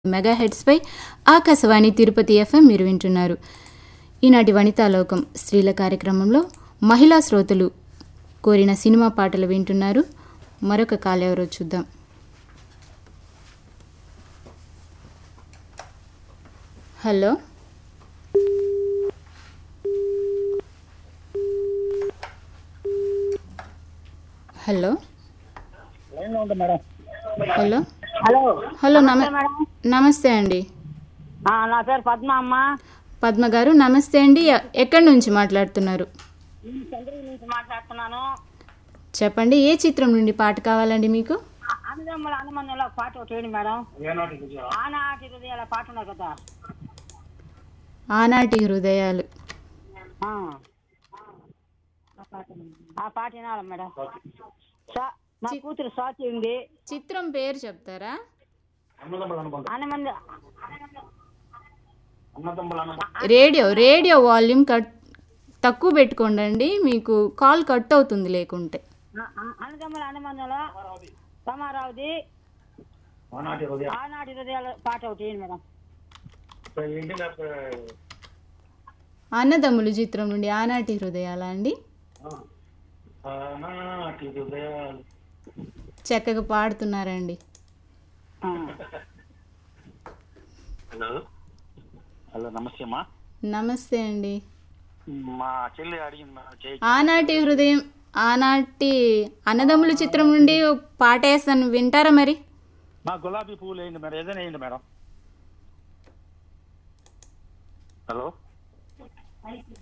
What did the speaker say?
Mega హెడ్స్పై Akashvani Tirupati FM మీరు వింటున్నారు ఈనాటి వనితాలోకం స్త్రీల కార్యక్రమంలో మహిళా శ్రోతలు కోరిన సినిమా పాటలు వింటున్నారు మరొక కాల్ ఎవరో చూద్దాం హలో హలో లైన్లో ఉంటా మేడం హలో హలో హలో నమ మేడం నమస్తే అండి ఆ, నా పేరు పద్మ అమ్మ పద్మ గారు నమస్తే అండి ఎ- ఎక్కడి నుంచి మాట్లాడుతున్నారు నేను చంద్రగిరి నుంచి మాట్లాడుతున్నాను చెప్పండి ఏ చిత్రం నుండి పాట కావాలండి మీకు అన్నదమ్ముల అనుమందంలో పాట ఒకటి వేయండి మేడం ఆనాటి హృదయాల పాట ఉన్నది కదా ఆనాటి హృదయాలు ఆ. ఆ పాట వినాలి మేడం సా- నా కూతురు స్వాతి ఉంది చిత్రం పేరు చెప్తారా అనుమంది రేడియో రేడియో వాల్యూమ్ కట్ తక్కువ పెట్టుకోండి మీకు కాల్ కట్ అవుతుంది లేకుంటే అన్నదమ్ముల అనుమందంలో సమారావుది ఆనాటి హృదయాల పాట ఒకటి వేయండి మేడం అన్నదమ్ములు చిత్రం నుండి ఆనాటి హృదయాలా అండి చక్కగా పాడుతున్నారండి ఆ. హలో హలో నమస్తే అమ్మా నమస్తే అండి మా చెల్లి అడిగింది మా చేయి ఆనాటి హృదయం ఆనాటి అన్నదమ్ముల చిత్రం నుండి పాట వేస్తాను వింటారా మరి మా గులాబీ పువ్వులు వేయండి మేడం ఏదైనా వేయండి మేడం హలో